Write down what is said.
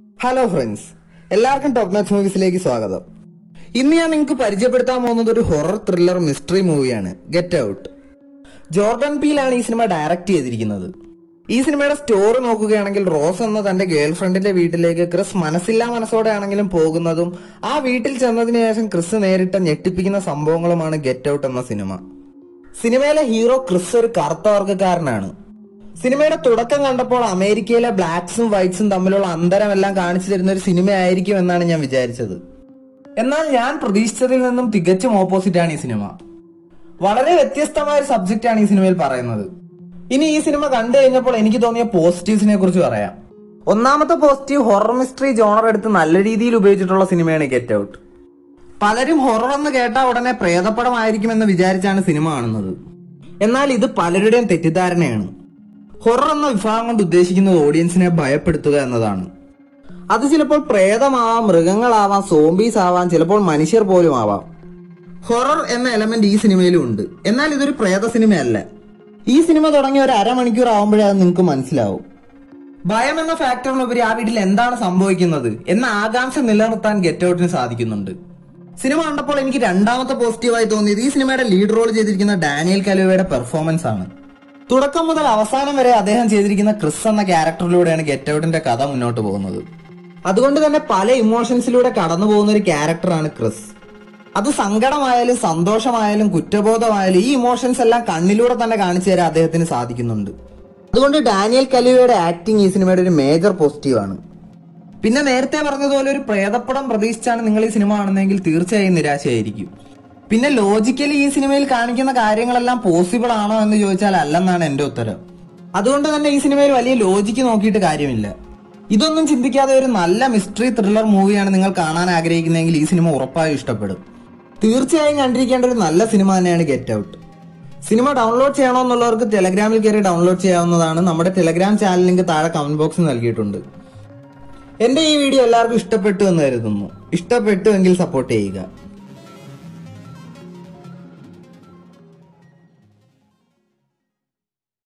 hello friends എല്ലാവർക്കും top match മൂവീസിലേക്ക് സ്വാഗതം ഇന്ന് ഞാൻ നിങ്ങൾക്ക് പരിചയപ്പെടുത്താൻ പോകുന്നത് ഒരു ഹൊറർ ത്രില്ലർ മിസ്റ്ററി മൂവിയാണ് ഗെറ്റ് ഔട്ട് ജോർഡൻ പീലാണ് ഈ സിനിമ ഡയറക്റ്റ് ചെയ്തിരിക്കുന്നത് ഈ സിനിമയുടെ സ്റ്റോറി നോക്കുകയാണെങ്കിൽ റോസ് എന്ന തന്റെ ഗേൾ ഫ്രണ്ടിന്റെ വീട്ടിലേക്ക് ക്രിസ് മനസ്സില്ലാ മനസ്സോടെ ആണെങ്കിലും പോകുന്നതും ആ വീട്ടിൽ ചെന്നതിന് ശേഷം ക്രിസ് നേരിട്ട ഞെട്ടിപ്പിക്കുന്ന സംഭവങ്ങളുമാണ് ഗെറ്റ് ഔട്ട് എന്ന സിനിമ സിനിമയിലെ ഹീറോ ക്രിസ് ഒരു കറുത്ത വർഗ്ഗക്കാരനാണ് സിനിമയുടെ തുടക്കം കണ്ടപ്പോൾ അമേരിക്കയിലെ ബ്ലാക്സും വൈറ്റ്സും തമ്മിലുള്ള അന്തരമെല്ലാം കാണിച്ചു തരുന്ന ഒരു സിനിമയായിരിക്കും എന്നാണ് ഞാൻ വിചാരിച്ചത് എന്നാൽ ഞാൻ പ്രതീക്ഷിച്ചതിൽ നിന്നും തികച്ചും ഓപ്പോസിറ്റ് ആണ് ഈ സിനിമ വളരെ വ്യത്യസ്തമായ ഒരു സബ്ജക്റ്റ് ആണ് ഈ സിനിമയിൽ പറയുന്നത് ഇനി ഈ സിനിമ കണ്ടു കഴിഞ്ഞപ്പോൾ എനിക്ക് തോന്നിയ പോസിറ്റീവ്സിനെ കുറിച്ച് പറയാം ഒന്നാമത്തെ പോസിറ്റീവ് ഹൊറർ മിസ്റ്ററി ജോണർ എടുത്ത് നല്ല രീതിയിൽ ഉപയോഗിച്ചിട്ടുള്ള സിനിമയാണ് ഗെറ്റ് ഔട്ട് പലരും ഹൊറർ എന്ന് കേട്ടാൽ ഉടനെ പ്രേതപ്പടമായിരിക്കുമെന്ന് വിചാരിച്ചാണ് സിനിമ കാണുന്നത് എന്നാൽ ഇത് പലരുടെയും തെറ്റിദ്ധാരണയാണ് ഹൊറർ എന്ന വിഭാഗം കൊണ്ട് ഉദ്ദേശിക്കുന്നത് ഓഡിയൻസിനെ ഭയപ്പെടുത്തുക എന്നതാണ് അത് ചിലപ്പോൾ പ്രേതമാവാം മൃഗങ്ങളാവാം സോംബീസ് ആവാം ചിലപ്പോൾ മനുഷ്യർ പോലും ആവാം ഹൊറർ എന്ന എലമെന്റ് ഈ സിനിമയിലും ഉണ്ട് എന്നാൽ ഇതൊരു പ്രേത സിനിമയല്ല ഈ സിനിമ തുടങ്ങി ഒരു അരമണിക്കൂർ ആവുമ്പോഴേ അത് നിങ്ങൾക്ക് മനസ്സിലാവും ഭയം എന്ന ഫാക്ടറിനുപരി ആ വീട്ടിൽ എന്താണ് സംഭവിക്കുന്നത് എന്ന ആകാംക്ഷ നിലനിർത്താൻ ഗെറ്റ് ഔട്ടിന് സാധിക്കുന്നുണ്ട് സിനിമ കണ്ടപ്പോൾ എനിക്ക് രണ്ടാമത്തെ പോസിറ്റീവായി തോന്നിയത് ഈ സിനിമയുടെ ലീഡ് റോൾ ചെയ്തിരിക്കുന്ന ഡാനിയൽ കലുവയുടെ പെർഫോമൻസ് ആണ് തുടക്കം മുതൽ അവസാനം വരെ അദ്ദേഹം ചെയ്തിരിക്കുന്ന ക്രിസ് എന്ന ക്യാരക്ടറിലൂടെയാണ് ഗെറ്റ് ഔട്ടിന്റെ കഥ മുന്നോട്ട് പോകുന്നത് അതുകൊണ്ട് തന്നെ പല ഇമോഷൻസിലൂടെ കടന്നു പോകുന്ന ഒരു ക്യാരക്ടറാണ് ക്രിസ് അത് സങ്കടമായാലും സന്തോഷമായാലും കുറ്റബോധമായാലും ഈ ഇമോഷൻസ് എല്ലാം കണ്ണിലൂടെ തന്നെ കാണിച്ചു തരാൻ അദ്ദേഹത്തിന് സാധിക്കുന്നുണ്ട് അതുകൊണ്ട് ഡാനിയൽ കലുവയുടെ ആക്ടിങ് ഈ സിനിമയുടെ ഒരു മേജർ പോസിറ്റീവാണ് പിന്നെ നേരത്തെ പറഞ്ഞതുപോലെ ഒരു പ്രേതപ്പടം പ്രതീക്ഷിച്ചാണ് നിങ്ങൾ ഈ സിനിമ കാണുന്നതെങ്കിൽ തീർച്ചയായും നിരാശയായിരിക്കും പിന്നെ ലോജിക്കലി ഈ സിനിമയിൽ കാണിക്കുന്ന കാര്യങ്ങളെല്ലാം പോസിബിൾ ആണോ എന്ന് ചോദിച്ചാൽ അല്ലെന്നാണ് എന്റെ ഉത്തരം അതുകൊണ്ട് തന്നെ ഈ സിനിമയിൽ വലിയ ലോജിക്ക് നോക്കിയിട്ട് കാര്യമില്ല ഇതൊന്നും ചിന്തിക്കാതെ ഒരു നല്ല മിസ്റ്ററി ത്രില്ലർ മൂവിയാണ് നിങ്ങൾ കാണാൻ ആഗ്രഹിക്കുന്നതെങ്കിൽ ഈ സിനിമ ഉറപ്പായും ഇഷ്ടപ്പെടും തീർച്ചയായും കണ്ടിരിക്കേണ്ട ഒരു നല്ല സിനിമ തന്നെയാണ് ഗെറ്റ് ഔട്ട് സിനിമ ഡൗൺലോഡ് ചെയ്യണമെന്നുള്ളവർക്ക് ടെലഗ്രാമിൽ കയറി ഡൗൺലോഡ് ചെയ്യാവുന്നതാണ് നമ്മുടെ ടെലഗ്രാം ചാനൽ ലിങ്ക് താഴെ കമന്റ് ബോക്സിൽ നൽകിയിട്ടുണ്ട് എന്റെ ഈ വീഡിയോ എല്ലാവർക്കും ഇഷ്ടപ്പെട്ടു എന്ന് കരുതുന്നു ഇഷ്ടപ്പെട്ടു എങ്കിൽ സപ്പോർട്ട് ചെയ്യുക